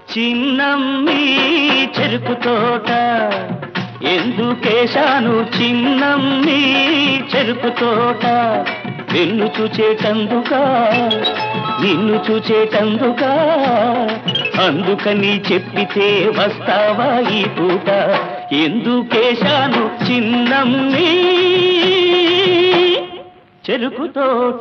చిన్నమ్మి చెరుకు తోట ఎందుకేశాను చిన్నమ్మి చెరుకు తోట నిన్ను చూచేటందుకా నిన్ను చూచేటందుకా అందుకని చెప్పితే వస్తావా ఈ పూట ఎందుకేశాను చిన్నమ్మి చెరుకు తోట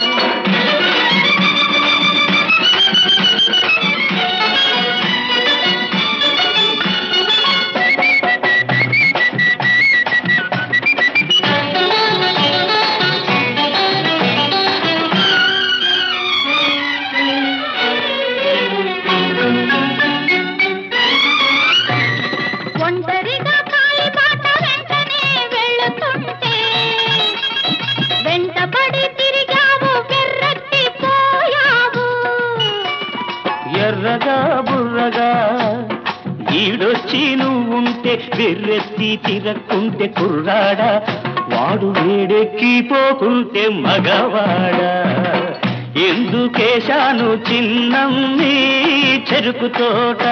ఒంటరిగా కాలిబాట వెంటనే వెళుతుంటే వెంటబడి తిరిగావు వెర్రెత్తి పోయావు ఎర్రగా బుర్రగా ఈడొచ్చి నువ్వుంటే వెర్రెత్తి తిరక్కుంటే కుర్రాడా వాడు వేడెక్కి పోకుంటే మగవాడా ఎందుకేశాను చిన్నమ్మి చెరుకు తోట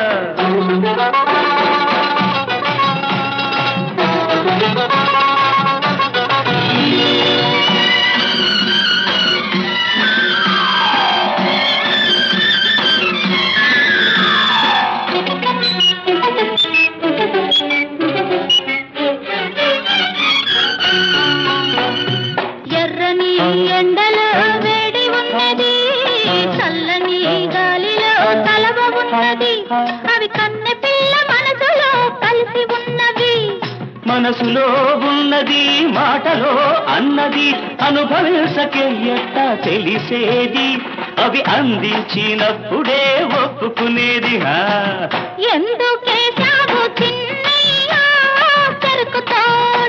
ఎర్రని ఎండలో వేడి ఉన్నది చల్లని గాలిలో కలవ ఉన్నది అవి కన్నె పిల్ల మనసులో కలిసి ఉన్నవి మనసులో ఉన్నది మాటలో అన్నది అనుభవించకే ఎట్ట తెలిసేది అవి అందించినప్పుడే ఒప్పుకునేది హా ఎందుకే సాగు చిన్నయ్యా చెరుకు తోట